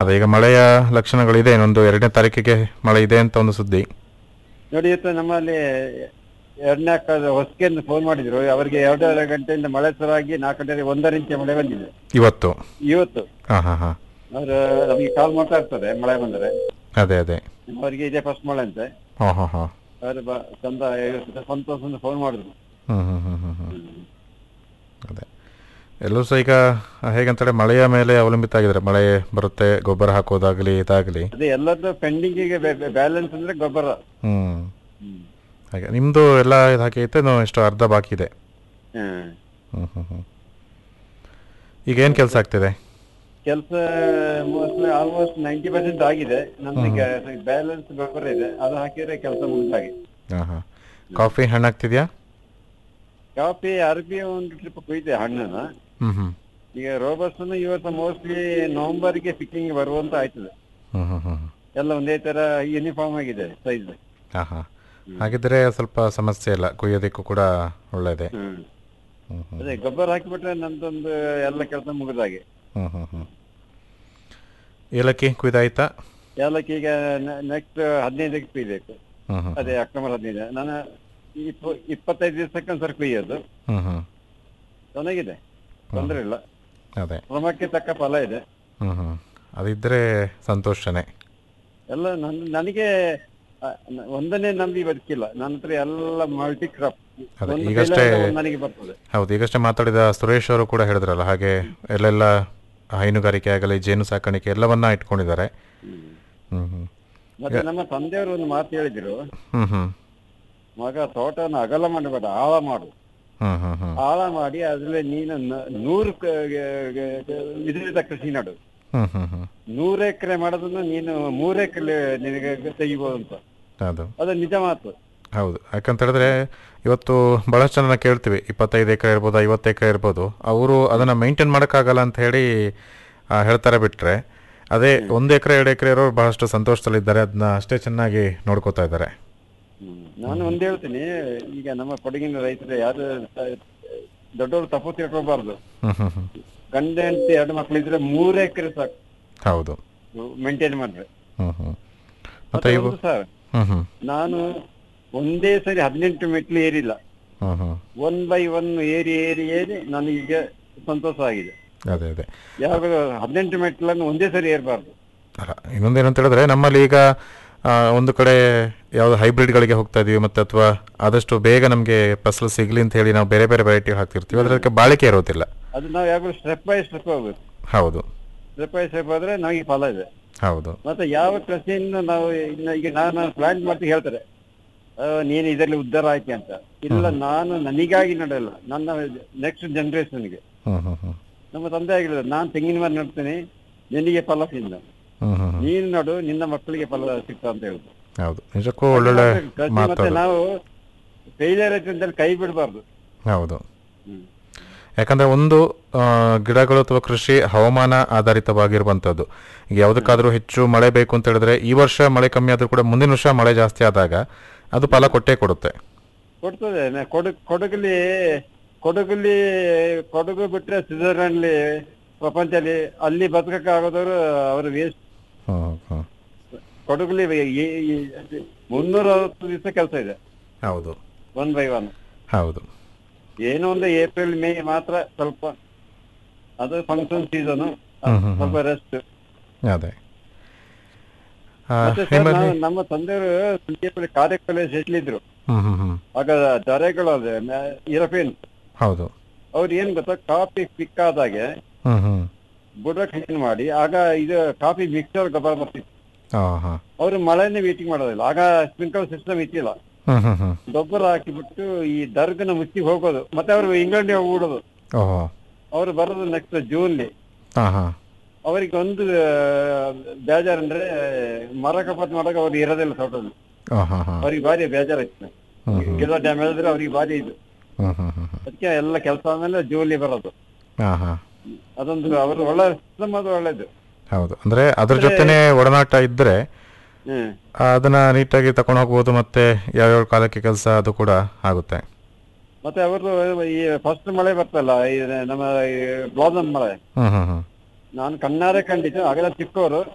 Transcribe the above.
ಅದೇ ಈಗ ಮಳೆಯ ಲಕ್ಷಣಗಳಿದೆ ಇನ್ನೊಂದು ಎರಡನೇ ತಾರೀಕಿಗೆ ಮಳೆ ಇದೆ ಅಂತ ಒಂದು ಸುದ್ದಿ ನೋಡಿ ಇವತ್ತು ನಮ್ಮಲ್ಲಿ ಎರಡನೇ ಅಕ್ಕ ಹೊಸಕೆಂದು ಫೋನ್ ಮಾಡಿದ್ರು ಅವರಿಗೆ ಎರಡೂವರೆ ಗಂಟೆಯಿಂದ ಮಳೆ ಶುರುವಾಗಿ ನಾಲ್ಕು ಗಂಟೆ ಒಂದರ ಇಂಚೆ ಮಳೆ ಬಂದಿದೆ ಇವತ್ತು ಇವತ್ತು ಹಾ ಹಾ ಹಾ ಅವರು ನಮಗೆ ಕಾಲ್ ಮಾಡ್ತಾ ಇರ್ತಾರೆ ಮಳೆ ಬಂದರೆ ಅದೇ ಅದೇ ಅವರಿಗೆ ಇದೇ ಫಸ್ಟ್ ಮಳೆ ಅಂತೆ ಹಾ ಹಾ ಹಾ ಅವರು ಬ ಚಂದ ಸಂತೋಷ ಫೋನ್ ಮಾಡಿದ್ರು ಹ್ಮ್ ಹ್ಮ್ ಹ್ಮ್ ಹ್ಮ್ ಹ್ಮ್ ಅದೇ ಎಲ್ಲರೂ ಸಹ ಈಗ ಹೇಗಂತೇಳಿ ಮಳೆಯ ಮೇಲೆ ಅವಲಂಬಿತ ಆಗಿದ್ದಾರೆ ಮಳೆ ಬರುತ್ತೆ ಗೊಬ್ಬರ ಹಾಕೋದಾಗ್ಲಿ ಇದಾಗಲಿ ಅದೇ ಎಲ್ಲದೂ ಪೆಂಡಿಂಗಿಗೆ ಬ್ಯಾಲೆನ್ಸ್ ಅಂದ್ರೆ ಗೊಬ್ಬರ ಹ್ಮ್ ಹಾಗೆ ನಿಮ್ಮದು ಎಲ್ಲ ಇದು ಹಾಕಿ ಐತೆ ಇನ್ನು ಎಷ್ಟು ಅರ್ಧ ಬಾಕಿ ಇದೆ ಹ್ಮ್ ಹ್ಮ್ ಹ್ಮ್ ಹ್ಮ್ ಈಗ ಏನು ಕೆಲಸ ಆಗ್ತಿದೆ ಕೆಲಸ ಮೋಸ್ಟ್ಲಿ ಆಲ್ಮೋಸ್ಟ್ ನೈಂಟಿ ಪರ್ಸೆಂಟ್ ಆಗಿದೆ ನಮ್ಗೆ ಬ್ಯಾಲೆನ್ಸ್ ಗೊಬ್ಬರ ಇದೆ ಅದು ಹಾಕಿದ್ರೆ ಕೆಲಸ ಮುಗಿದಾಗಿ ಹಾಂ ಹಾಂ ಕಾಫಿ ಹಣ್ಣಾಗ್ತಿದ್ಯಾ ಕಾಫಿ ಅರಬಿ ಒಂದು ಟ್ರಿಪ್ ಕುಯ್ದೆ ಹಣ್ಣನ್ನ ಹ್ಮ್ ಹ್ಮ್ ಈಗ ರೋಬಸ್ಟನ್ನು ಇವತ್ತು ಮೋಸ್ಟ್ಲಿ ನವೆಂಬರ್ಗೆ ಫಿಟ್ಟಿಂಗ್ ಬರುವಂತ ಆಯ್ತದೆ ಹ್ಮ್ ಹ್ಮ್ ಹ್ಮ್ ಎಲ್ಲ ಒಂದೇ ತರ ಯೂನಿಫಾರ್ಮ್ ಆಗಿದೆ ಸೈಜ್ ಹಾಂ ಹಾಂ ಹಾಗಿದ್ರೆ ಸ್ವಲ್ಪ ಸಮಸ್ಯೆ ಇಲ್ಲ ಕುಯ್ಯೋದಕ್ಕೂ ಕೂಡ ಒಳ್ಳೆಯದೇ ಹ್ಮ್ ಹ್ಮ್ ಹ್ಮ್ ಅದೇ ಗೊಬ್ಬರ ಹಾಕಿಬಿಟ್ರೆ ನಂದೊಂದು ಎಲ್ಲ ಕೆಲಸ ಮುಗಿದಾಗೆ ಹ್ಮ್ ಹ್ಮ್ ಹ್ಮ್ ಏಲಕ್ಕಿ ಕುಯ್ದಾಯ್ತಾ ಏಲಕ್ಕಿ ಈಗ ನೆಕ್ಸ್ಟ್ ಹದಿನೈದಕ್ಕೆ ಕುಯ್ಬೇಕು ಹ್ಮ್ ಹ್ಮ್ ಅದೇ ಅಕ್ಟೋಬರ್ ಹದಿನೈದು ನಾನು ಇಪ್ಪ ಇಪ್ಪತ್ತೈದು ದಿವಸಕ್ಕೆ ಒಂದ್ಸರಿ ಕುಯ್ಯೋದು ಹ್ಮ್ ಹ್ಮ್ ಚೆನ್ನಾಗಿದೆ ತೊಂದರೆ ಇಲ್ಲ ಅದೇ ಶ್ರಮಕ್ಕೆ ತಕ್ಕ ಫಲ ಇದೆ ಹ್ಮ್ ಹ್ಮ್ ಅದಿದ್ದರೆ ಸಂತೋಷನೇ ಎಲ್ಲ ನನ್ ನನಗೆ ಆ, ನ- ಒಂದನ್ನೇ ನಂಬಿ ಬದುಕಿಲ್ಲ ನನ್ನ ಹತ್ರ ಎಲ್ಲ ಮಲ್ಟಿ ಕ್ರಾಪ್ ಅದೇ, ಒಂದು ಈಗಷ್ಟೇ- failure ಆದ್ರೆ ಒಂದು ನನಗೆ ಬರ್ತದೆ ಹೌದು ಈಗಷ್ಟೇ ಮಾತಾಡಿದ ಸುರೇಶ್ ಅವರು ಕೂಡ ಹೇಳಿದ್ರಲ್ಲ ಹಾಗೆ ಎಲ್ಲೆಲ್ಲ ಹೈನುಗಾರಿಕೆ ಆಗಲಿ ಜೇನು ಸಾಕಾಣಿಕೆ ಎಲ್ಲವನ್ನ ಇಟ್ಕೊಂಡಿದ್ದಾರೆ ಹ್ಮ್ ಹ್ಮ್ ಮತ್ತೆ ನಮ್ಮ ತಂದೆಯವರು ಒಂದು ಮಾತು ಹೇಳಿದ್ರು ಹ್ಮ್ ಹ್ಮ್ ಮಗ ತೋಟವನ್ನು ಅಗಲ ಮಾಡಬೇಡ ಆಳ ಮಾಡು ಹ್ಮ್ ಹ್ಮ್ ಹ್ಮ್ ಆಳ ಮಾಡಿ ಅದ್ರಲ್ಲಿ ನೀನು ನ- ನೂರು ಕ- ಗ- ಗ- ಗ- ವಿಧವಿಧ ಕೃಷಿ ನಡು ಹ್ಮ್ ಹ್ಮ್ ಹ್ಮ್ ನೂರು ಎಕರೆ ಮಾಡೋದನ್ನ ನೀನು ಮೂರು ಎಕರೆ ನಿನಗೆ ತೆಗಿಬೋದು ಅಂತ ಅದು ಅದು ನಿಜ ಮಾತು ಹೌದು ಯಾಕಂತ ಹೇಳಿದ್ರೆ ಇವತ್ತು ಬಹಳಷ್ಟು ಜನ ಕೇಳ್ತೀವಿ ಇಪ್ಪತ್ತೈದು ಎಕರೆ ಇರ್ಬೋದು ಐವತ್ತು ಎಕರೆ ಇರ್ಬೋದು ಅವರು ಅದನ್ನು ಮೇಂಟೈನ್ ಮಾಡೋಕ್ಕಾಗಲ್ಲ ಅಂತ ಹೇಳಿ ಆ, ಹೇಳ್ತಾರೆ ಬಿಟ್ಟರೆ ಅದೇ ಒಂದು ಎಕರೆ ಎರಡು ಎಕರೆ ಇರೋರು ಬಹಳಷ್ಟು ಸಂತೋಷದಲ್ಲಿದ್ದಾರೆ ಅದನ್ನ ಅಷ್ಟೇ ಚೆನ್ನಾಗಿ ನೋಡ್ಕೋತಾ ಇದ್ದಾರೆ ನಾನು ಒಂದ್ ಹೇಳ್ತೀನಿ ಈಗ ನಮ್ಮ ಕೊಡಗಿನ ರೈತರು ಯಾರು ದೊಡ್ಡವರು ತಪ್ಪು ತಿಳ್ಕೊಬಾರ್ದು ಹ್ಮ್ ಹ್ಮ್ ಹ್ಮ್ ಗಂಡ ಹೆಂಡತಿ ಎರಡು ಮಕ್ಳಿದ್ರೆ ಮೂರು ಎಕರೆ ಸಾಕು ಹೌದು ಮೇಂಟೈನ್ ಮಾಡ್ರೆ ಹ್ಮ್ ಹ್ಮ್ ಮತ್ತೆ ಮತ್ತೆ ಇವು ಒಂದು ಸರ್ ಹ್ಮ್ ಹ್ಮ್ ನಾನು ಒಂದೇ ಸರಿ ಹದಿನೆಂಟು ಮೆಟ್ಲು ಏರಿಲ್ಲ ಹ್ಮ್ ಹ್ಮ್ ಒನ್ ಬೈ ಒನ್ ಏರಿ ಏರಿ ಏರಿ ನನಗೆ ಸಂತೋಷ ಆಗಿದೆ ಅದೇ ಅದೇ ಯಾವಾಗ ಹದಿನೆಂಟು ಮೆಟ್ಲನ್ನು ಒಂದೇ ಸರಿ ಏರ್ಬಾರ್ದು ಅಲ್ಲ ಇನ್ನೊಂದೇನು ಅಂತ ಹೇಳಿದ್ರೆ ನಮ್ಮಲ್ಲಿ ಈಗ ಆ, ಒಂದು ಕಡೆ ಯಾವುದು ಹೈಬ್ರಿಡ್ಗಳಿಗೆ ಹೋಗ್ತಾ ಇದೀವಿ ಮತ್ತೆ ಅಥವಾ ಆದಷ್ಟು ಬೇಗ ನಮಗೆ ಫಸಲು ಸಿಗ್ಲಿ ಅಂತ ಹೇಳಿ ನಾವು ಬೇರೆ ಬೇರೆ ವೆರೈಟಿ ಹಾಕ್ತಿರ್ತೀವಿ ಅದಕ್ಕೆ ಬಾಳಿಕೆ ಇರೋದಿಲ್ಲ ಅದು ನಾವು ಯಾವಾಗಲೂ ಸ್ಟೆಪ್ ಬೈ ಸ್ಟೆಪ್ ಹೋಗ್ಬೇಕು ಹೌದು ಸ್ಟೆಪ್ ಬೈ ಸ್ಟೆಪ್ ಹೋದ್ರೆ ನಮಗೆ ಫಲ ಇದೆ ಹೌದು ಮತ್ತೆ ಯಾವ ಕೃಷಿಯನ್ನು ನಾವು ಇನ್ನು ಈಗ ನಾನು ಪ್ಲಾಂಟ್ ಮಾಡ್ತೀನಿ ಹೇಳ್ತಾರೆ ಆ, ನೀನು ಇದರಲ್ಲಿ ಉದ್ಧಾರ ಆಯ್ಕೆ ಅಂತ ಇಲ್ಲ ನಾನು ನನಗಾಗಿ ನಡೆಯಲ್ಲ ನನ್ನ ನೆಕ್ಸ್ಟ್ ಜನರೇಷನ್ಗೆ ಹ್ಮ್ ಹ್ಮ್ ಹ್ಮ್ ನಮ್ಮ ತಂದೆ ಆಗಿಲ್ಲ ನಾನು ತೆಂಗಿನ ಮರ ನೆಡ್ತೀನಿ ನಿನಗೆ ಫಲ ಸಿಂದ ಹ್ಮ್ ಹ್ಮ್ ಹ್ಮ್ ನೀನು ನಡು ನಿನ್ನ ಮಕ್ಕಳಿಗೆ ಫಲ ಸಿಗ್ತಾ ಅಂತ ಹೇಳುದು ಹೌದು ನಿಜಕ್ಕೂ ಒಳ್ಳೊಳ್ಳೆ ಕೃಷಿ ಮಾತು ಮತ್ತೆ ಅದು. ನಾವು ಫೇಲಿಯರ್ ಆಯ್ತು ಅಂತೇಳಿ ಕೈ ಬಿಡಬಾರ್ದು ಹೌದು ಯಾಕಂದ್ರೆ ಒಂದು ಆ, ಗಿಡಗಳು ಅಥವಾ ಕೃಷಿ ಹವಾಮಾನ ಆಧಾರಿತವಾಗಿರುವಂಥದ್ದು ಈಗ ಯಾವುದಕ್ಕಾದ್ರೂ ಹೆಚ್ಚು ಮಳೆ ಬೇಕು ಅಂತ ಹೇಳಿದ್ರೆ ಈ ವರ್ಷ ಮಳೆ ಕಮ್ಮಿ ಆದ್ರೂ ಕೂಡ ಮುಂದಿನ ವರ್ಷ ಮಳೆ ಜಾಸ್ತಿ ಆದಾಗ ಅದು ಫಲ ಕೊಟ್ಟೇ ಕೊಡುತ್ತೆ ಕೊಡ್ತದೆ ನ- ಕೊಡಗು ಕೊಡಗಲ್ಲಿ ಕೊಡಗಲ್ಲಿ ಕೊಡಗು ಬಿಟ್ರೆ ಸ್ವಿಟ್ಜರ್ಲೆಂಡ್ಲಿ ಪ್ರಪಂಚದಲ್ಲಿ ಅಲ್ಲಿ ಬದುಕಕ್ಕೆ ಆಗೋದವರು ಅವರು ವೇಸ್ಟ್ ಹ್ಮ್ ಹ್ಮ್ ಕೊಡಗಲ್ಲಿ ಈ- ಈ- ಮುನ್ನೂರ ಅರವತ್ತು ದಿವಸ ಕೆಲಸ ಇದೆ ಹೌದು ಒನ್ ಬೈ ಒನ್ ಹೌದು ಏನೋ ಒಂದು ಏಪ್ರಿಲ್ ಮೇ ಮಾತ್ರ ಸ್ವಲ್ಪ ಅದು ಫಂಕ್ಷನ್ ಸೀಸನ್ ಹ್ಮ್, ಹ್ಮ್, ಸ್ವಲ್ಪ ರೆಸ್ಟ್ ಅದೇ ಆ, ಮತ್ತೆ ಸರ್ ನಿಮ್ಮಲ್ಲಿ ನಾವು ನಮ್ಮ ತಂದೆಯವರು ಸಂಜೆಪಲ್ಲಿ ಕಾರ್ಯಕ್ರಮ ಇದ್ರು ಹ್ಮ್ ಹ್ಮ್ ಹ್ಮ್ ಆಗ ದೊರೆಗಳು ಅದೇ ಯುರೋಪಿಯನ್ ಹೌದು ಅವ್ರು ಏನ್ ಗೊತ್ತಾ ಕಾಫಿ ಪಿಕ್ ಆದಾಗೆ ಹ್ಮ್ ಹ್ಮ್ ಬುಡ ಕ್ಲೀನ್ ಮಾಡಿ ಆಗ ಇದು ಕಾಫಿ ಮಿಕ್ಸರ್ ಗೊಬ್ಬರ ಬರ್ತಿತ್ತು ಹಾ ಹಾ ಅವರು ಮಳೆನೇ ವೀಟಿಂಗ್ ಮಾಡೋದಿಲ್ಲ ಆಗ ಸ್ಪ್ರಿಂಕಲ್ ಸಿಸ್ಟಮ್ ಇತ್ತಿಲ್ಲ ಹ್ಮ್ ಹ್ಮ್ ಹ್ಮ್ ಗೊಬ್ಬರ ಹಾಕಿಬಿಟ್ಟು ಈ ದರ್ಗನ ಮುಚ್ಚಿ ಹೋಗೋದು ಮತ್ತೆ ಅವರು ಇಂಗ್ಲೆಂಡ್ ಹೂಡೋದು ಓಹೋ ಅವರು ಬರೋದು ನೆಕ್ಸ್ಟ್ ಜೂನ್ಲಿ ಹಾ ಹಾ ಅವರಿಗೆ ಒಂದು ಆ, ಬೇಜಾರ್ ಅಂದ್ರೆ ಮರ ಕಪಾತ್ ಮಾಡಾಗ ಅವ್ರು ಇರೋದಿಲ್ಲ ತೋಟದಲ್ಲಿ ಹಾ ಹಾ ಹಾ ಅವ್ರಿಗೆ ಭಾರಿ ಬೇಜಾರಾಯ್ತು ಹ್ಮ್ ಹ್ಮ್ ಗಿಡ ಡ್ಯಾಮ್ ಹೇಳಿದ್ರೆ ಅವ್ರಿಗೆ ಭಾರಿ ಇದು ಹ್ಮ್ ಹ್ಮ್ ಹ್ಮ್ ಹ್ಮ್ ಅದಕ್ಕೆ ಎಲ್ಲ ಕೆಲಸ ಆದ್ಮೇಲೆ ಜೂನ್ಲಿ ಬರೋದು ಹಾ ಹಾ ಅದೊಂದು ಅವರು ಒಳ್ಳೆ ಸಿಸ್ಟಮ್ ಅದು ಒಳ್ಳೇದು ಹೌದು ಅಂದ್ರೆ ಅದ್ರ ಜೊತೆನೆ ಒಡನಾಟ ಇದ್ರೆ ಹ್ಮ್ ಆ, ಅದನ್ನ ನೀಟಾಗಿ ತಕೊಂಡು ಹೋಗ್ಬೋದು ಮತ್ತೆ ಯಾವ್ಯಾವ ಕಾಲಕ್ಕೆ ಕೆಲಸ ಅದು ಕೂಡ ಆಗುತ್ತೆ ಮತ್ತೆ ಅವರು ಈ ಫಸ್ಟ್ ಮಳೆ ಬರ್ತಲ್ಲ ಈ ನಮ್ಮ ಬ್ಲಾಸಮ್ ಮಳೆ ಹ್ಮ್ ಹ್ಮ್ ಹ್ಮ್ ನಾನು ಕಣ್ಣಾರೆ ಕಂಡಿದ್ದು ಆಗಲ ಚಿಕ್ಕವರು